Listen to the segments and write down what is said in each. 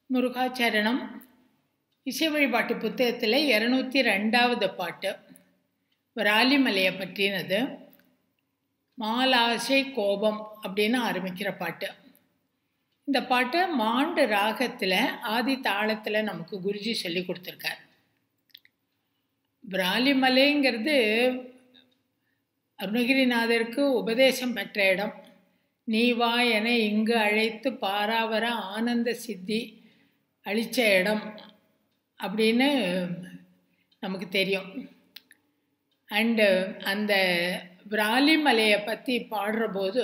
முருகாச்சரணம் இசை வழிபாட்டு புத்தகத்தில் இரநூத்தி ரெண்டாவது பாட்டு விராலிமலையை பற்றினது மாலாசை கோபம் அப்படின்னு ஆரம்பிக்கிற பாட்டு இந்த பாட்டை மாண்டு ராகத்தில் ஆதி தாளத்தில் நமக்கு குருஜி சொல்லி கொடுத்துருக்கார் விராலிமலைங்கிறது அருணகிரிநாதருக்கு உபதேசம் பெற்ற இடம் நீ வா என இங்கு அழைத்து பாராவர ஆனந்த சித்தி அளித்த இடம் அப்படின்னு நமக்கு தெரியும் அண்டு அந்த விராலிமலையை பற்றி பாடுற போது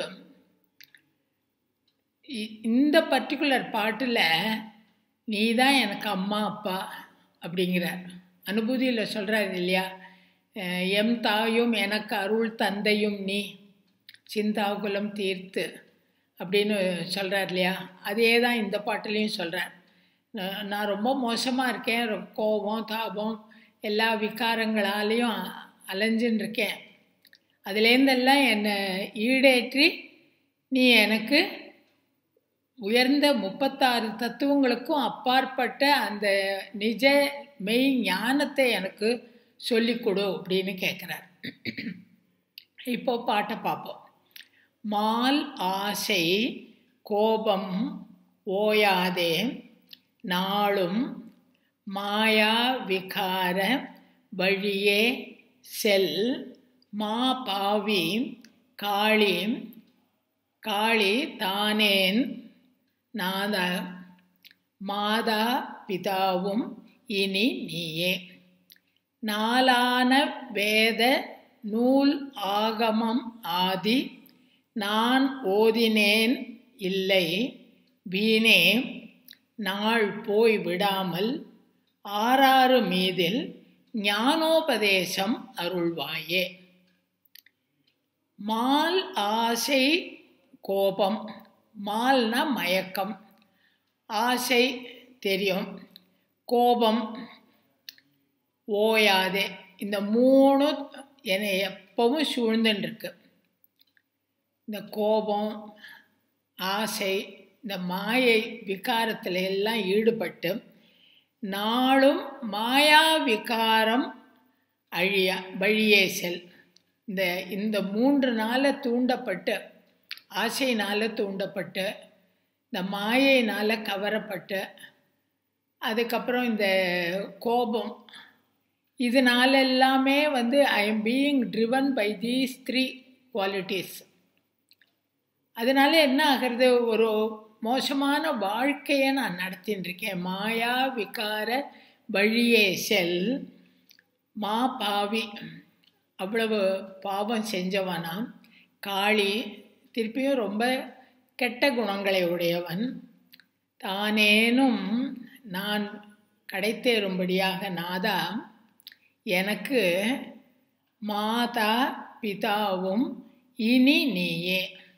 இந்த பர்டிகுலர் பாட்டில் நீ தான் எனக்கு அம்மா அப்பா அப்படிங்கிறார் அனுபூதியில் சொல்கிறார் இல்லையா எம் தாயும் எனக்கு அருள் தந்தையும் நீ சிந்தாகுலம் தீர்த்து அப்படின்னு சொல்கிறார் இல்லையா அதே தான் இந்த பாட்டிலையும் சொல்கிறார் நான் ரொம்ப மோசமாக இருக்கேன் கோபம் தாபம் எல்லா விகாரங்களாலேயும் அலைஞ்சுன்னு இருக்கேன் அதுலேருந்தெல்லாம் என்னை ஈடேற்றி நீ எனக்கு உயர்ந்த முப்பத்தாறு தத்துவங்களுக்கும் அப்பாற்பட்ட அந்த நிஜ மெய் ஞானத்தை எனக்கு சொல்லிக் கொடு அப்படின்னு கேட்குறார் இப்போ பாட்டை பார்ப்போம் மால் ஆசை கோபம் ஓயாதே நாளும் மாயா விகார வழியே செல் மா பாவி காளி காளி தானேன் நாதா மாதா பிதாவும் இனி நீயே நாளான வேத நூல் ஆகமம் ஆதி நான் ஓதினேன் இல்லை வீணே நாள் போய் விடாமல் ஆறாறு மீதில் ஞானோபதேசம் அருள்வாயே மால் ஆசை கோபம் மால்னா மயக்கம் ஆசை தெரியும் கோபம் ஓயாதே இந்த மூணு என்னை எப்பவும் சூழ்ந்துட்டுருக்கு இந்த கோபம் ஆசை இந்த மாயை விகாரத்தில் எல்லாம் ஈடுபட்டு நாளும் மாயா விகாரம் அழியா வழியே செல் இந்த இந்த மூன்று நாளை தூண்டப்பட்டு ஆசையினால் தூண்டப்பட்டு இந்த மாயையினால் கவரப்பட்டு அதுக்கப்புறம் இந்த கோபம் இதனால எல்லாமே வந்து I am being driven by these three qualities அதனால என்ன ஆகிறது ஒரு மோசமான வாழ்க்கையை நான் நடத்தின்னு இருக்கேன் மாயா விகார வழியே செல் மா பாவி அவ்வளவு பாவம் செஞ்சவனாம் காளி திருப்பியும் ரொம்ப கெட்ட குணங்களை உடையவன் தானேனும் நான் கடைத்தேறும்படியாக நாதா எனக்கு மாதா பிதாவும் இனி நீயே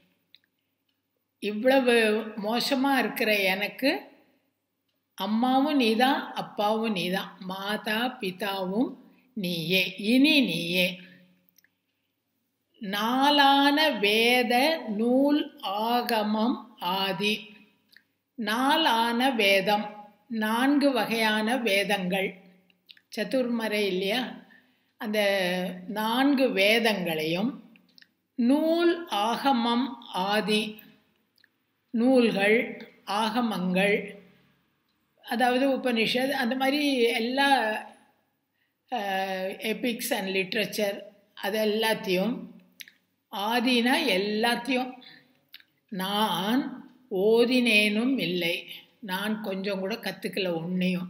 இவ்வளவு மோசமாக இருக்கிற எனக்கு அம்மாவும் நீதான் அப்பாவும் நீதான் மாதா பிதாவும் நீயே இனி நீயே நாளான வேத நூல் ஆகமம் ஆதி நாளான வேதம் நான்கு வகையான வேதங்கள் சதுர்மறை இல்லையா அந்த நான்கு வேதங்களையும் நூல் ஆகமம் ஆதி நூல்கள் ஆகமங்கள் அதாவது உபனிஷத் அந்த மாதிரி எல்லா எபிக்ஸ் அண்ட் லிட்ரேச்சர் அது எல்லாத்தையும் ஆதினா எல்லாத்தையும் நான் ஓதினேனும் இல்லை நான் கொஞ்சம் கூட கற்றுக்கல ஒன்றையும்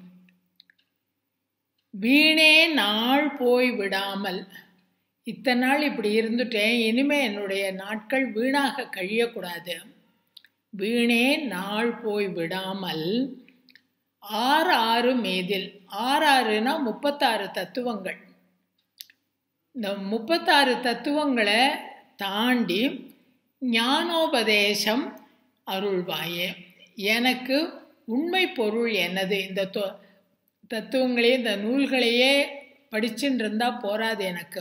வீணே நாள் போய் விடாமல் இத்தனை நாள் இப்படி இருந்துட்டேன் இனிமேல் என்னுடைய நாட்கள் வீணாக கழியக்கூடாது வீணே நாள் போய் விடாமல் ஆறு ஆறு மீதில் ஆறு ஆறுனா முப்பத்தாறு தத்துவங்கள் இந்த முப்பத்தாறு தத்துவங்களை தாண்டி ஞானோபதேசம் அருள்வாயே எனக்கு உண்மை பொருள் என்னது இந்த தத்துவங்களையே இந்த நூல்களையே படிச்சுட்டு இருந்தால் போராது எனக்கு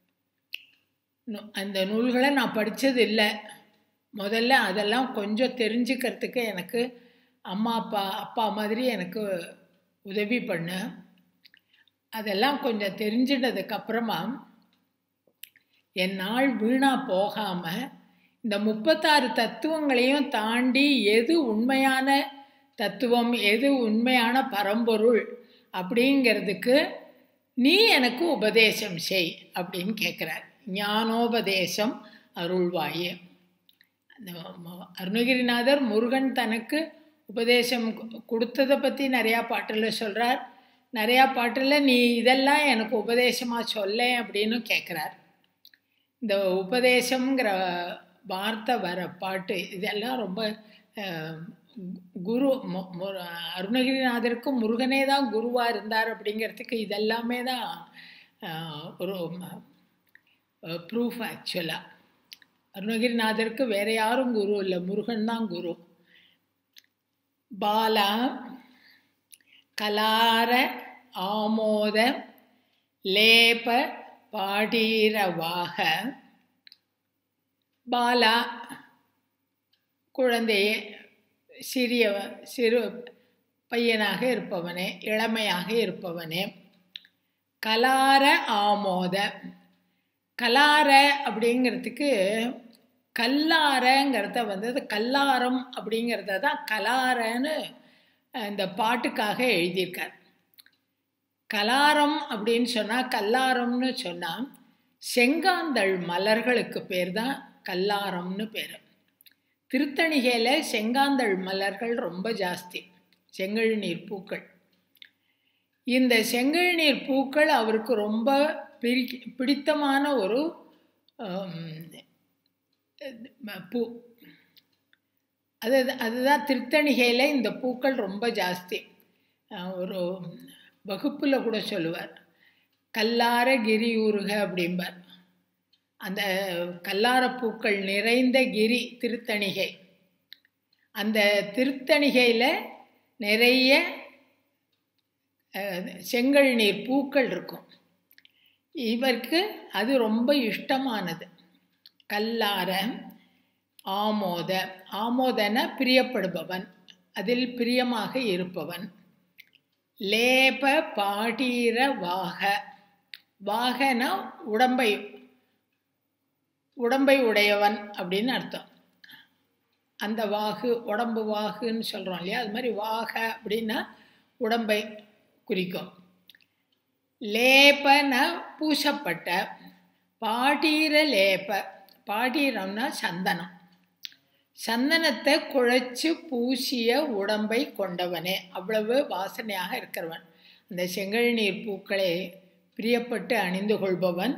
அந்த நூல்களை நான் படித்தது இல்லை முதல்ல அதெல்லாம் கொஞ்சம் தெரிஞ்சுக்கிறதுக்கு எனக்கு அம்மா அப்பா அப்பா மாதிரி எனக்கு உதவி பண்ணு அதெல்லாம் கொஞ்சம் தெரிஞ்சிட்டதுக்கப்புறமா என் நாள் வீணாக போகாமல் இந்த முப்பத்தாறு தத்துவங்களையும் தாண்டி எது உண்மையான தத்துவம் எது உண்மையான பரம்பொருள் அப்படிங்கிறதுக்கு நீ எனக்கு உபதேசம் செய் அப்படின்னு கேட்குறார் ஞானோபதேசம் அருள்வாயே அந்த அருணகிரிநாதர் முருகன் தனக்கு உபதேசம் கொடுத்ததை பற்றி நிறையா பாட்டில் சொல்கிறார் நிறையா பாட்டில் நீ இதெல்லாம் எனக்கு உபதேசமாக சொல்ல அப்படின்னு கேட்குறார் இந்த உபதேசங்கிற வார்த்தை வர பாட்டு இதெல்லாம் ரொம்ப குரு அருணகிரிநாதருக்கு முருகனே தான் குருவாக இருந்தார் அப்படிங்கிறதுக்கு இதெல்லாமே தான் ஒரு ப்ரூஃப் ஆக்சுவலாக அருணகிரிநாதருக்கு வேற யாரும் குரு இல்லை முருகன் தான் குரு பாலா கலார ஆமோத லேப பாடீரவாக பாலா குழந்தையே சிறியவ சிறு பையனாக இருப்பவனே இளமையாக இருப்பவனே கலார ஆமோத கலார அப்படிங்கிறதுக்கு கல்லாரங்கிறத வந்து கல்லாரம் அப்படிங்கிறத தான் கலாரன்னு இந்த பாட்டுக்காக எழுதியிருக்கார் கலாரம் அப்படின்னு சொன்னால் கல்லாரம்னு சொன்னால் செங்காந்தள் மலர்களுக்கு பேர் தான் கல்லாரம்னு பேர் திருத்தணிகையில் செங்காந்தள் மலர்கள் ரொம்ப ஜாஸ்தி செங்கழுநீர் பூக்கள் இந்த செங்கழுநீர் பூக்கள் அவருக்கு ரொம்ப பிரி பிடித்தமான ஒரு பூ அது அதுதான் திருத்தணிகையில் இந்த பூக்கள் ரொம்ப ஜாஸ்தி ஒரு வகுப்பில் கூட சொல்லுவார் கல்லார கிரியூருக அப்படிம்பார் அந்த கல்லார பூக்கள் நிறைந்த கிரி திருத்தணிகை அந்த திருத்தணிகையில் நிறைய செங்கல் நீர் பூக்கள் இருக்கும் இவருக்கு அது ரொம்ப இஷ்டமானது கல்லார ஆமோத ஆமோதன பிரியப்படுபவன் அதில் பிரியமாக இருப்பவன் லேப பாடீர வாக வாகன உடம்பை உடம்பை உடையவன் அப்படின்னு அர்த்தம் அந்த வாகு உடம்பு வாகுன்னு சொல்கிறோம் இல்லையா அது மாதிரி வாக அப்படின்னா உடம்பை குறிக்கும் லேபன பூசப்பட்ட பாடீர லேப பாடீரம்னா சந்தனம் சந்தனத்தை குழைச்சி பூசிய உடம்பை கொண்டவனே அவ்வளவு வாசனையாக இருக்கிறவன் அந்த செங்கழ்நீர் பூக்களை பிரியப்பட்டு அணிந்து கொள்பவன்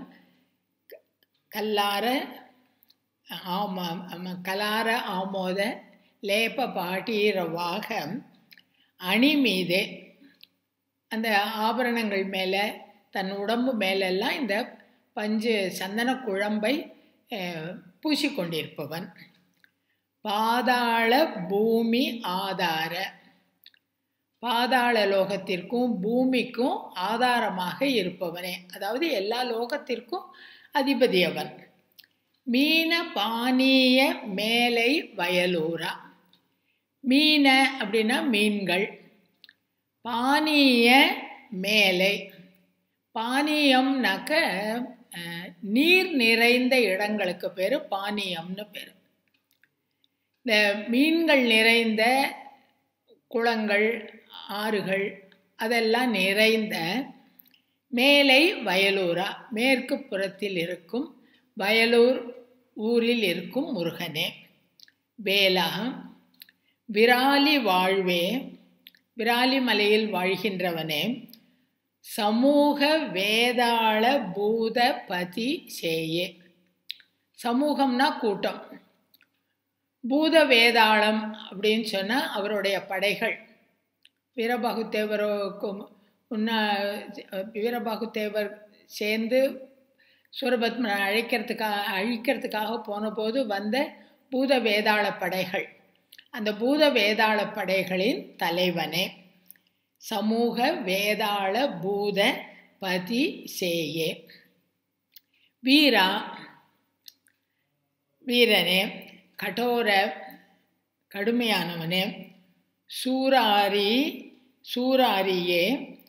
கல்லார ஆமாம் கலார ஆமோத லேப பாட்டீரவாக அணி மீதே அந்த ஆபரணங்கள் மேலே தன் உடம்பு மேலெல்லாம் இந்த பஞ்சு சந்தன குழம்பை பூசிக்கொண்டிருப்பவன் பாதாள பூமி ஆதார பாதாள லோகத்திற்கும் பூமிக்கும் ஆதாரமாக இருப்பவனே அதாவது எல்லா லோகத்திற்கும் அதிபதி அவன் மீன பானீய மேலை வயலூரா மீன அப்படின்னா மீன்கள் பானீய மேலை பானீயம்னாக்க நீர் நிறைந்த இடங்களுக்கு பேர் பானீயம்னு பேர் இந்த மீன்கள் நிறைந்த குளங்கள் ஆறுகள் அதெல்லாம் நிறைந்த மேலை வயலூரா மேற்கு புறத்தில் இருக்கும் வயலூர் ஊரில் இருக்கும் முருகனே வேலா விராலி வாழ்வே விராலி மலையில் வாழ்கின்றவனே சமூக வேதாள பூத பதி சேயே சமூகம்னா கூட்டம் பூத வேதாளம் அப்படின்னு சொன்னால் அவருடைய படைகள் வீரபாகுத்தேவருக்கு முன்னா வீரபாகுத்தேவர் சேர்ந்து சூரபத்மனை அழைக்கிறதுக்காக அழிக்கிறதுக்காக போன போது வந்த பூத வேதாள படைகள் அந்த பூத வேதாள படைகளின் தலைவனே சமூக வேதாள பூத பதி சேயே வீரா வீரனே கடோர கடுமையானவனே சூராரி சூராரியே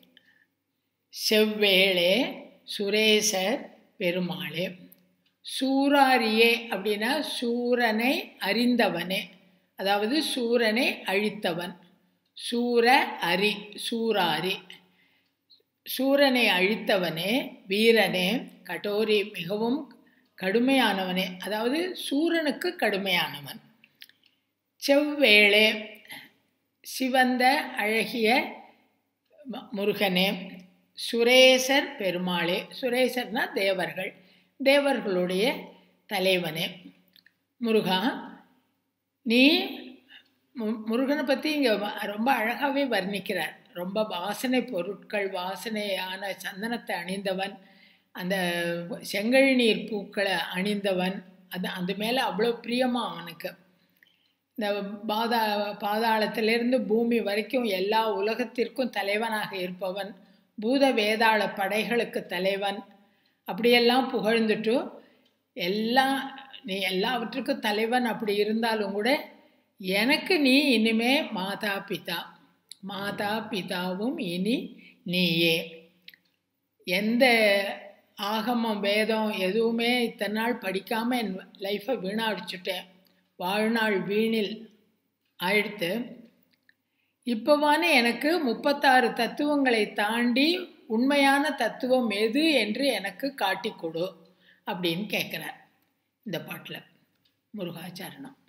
செவ்வேளே சுரேசர் பெருமாளே சூராரியே அப்படின்னா சூரனை அறிந்தவனே அதாவது சூரனை அழித்தவன் சூர அரி சூராரி சூரனை அழித்தவனே வீரனே கடோரி மிகவும் கடுமையானவனே அதாவது சூரனுக்கு கடுமையானவன் செவ்வேளே சிவந்த அழகிய முருகனே சுரேசர் பெருமாளே சுரேசர்னா தேவர்கள் தேவர்களுடைய தலைவனே முருகா நீ முருகனை பற்றி இங்கே ரொம்ப அழகாகவே வர்ணிக்கிறார் ரொம்ப வாசனை பொருட்கள் வாசனையான சந்தனத்தை அணிந்தவன் அந்த செங்கழுநீர் பூக்களை அணிந்தவன் அது அந்த மேலே அவ்வளோ பிரியமாக அவனுக்கு இந்த பாதா பாதாளத்திலிருந்து பூமி வரைக்கும் எல்லா உலகத்திற்கும் தலைவனாக இருப்பவன் பூத வேதாள படைகளுக்கு தலைவன் அப்படியெல்லாம் புகழ்ந்துட்டு எல்லாம் நீ எல்லாவற்றுக்கும் தலைவன் அப்படி இருந்தாலும் கூட எனக்கு நீ இனிமே மாதா பிதா மாதா பிதாவும் இனி நீயே எந்த ஆகமம் வேதம் எதுவுமே இத்தனை நாள் படிக்காமல் என் லைஃப்பை வீணாடிச்சுட்டேன் வாழ்நாள் வீணில் ஆயிடுத்து இப்போவான எனக்கு முப்பத்தாறு தத்துவங்களை தாண்டி உண்மையான தத்துவம் எது என்று எனக்கு காட்டி கொடு அப்படின்னு கேட்குறார் இந்த பாட்டில் முருகாச்சரணம்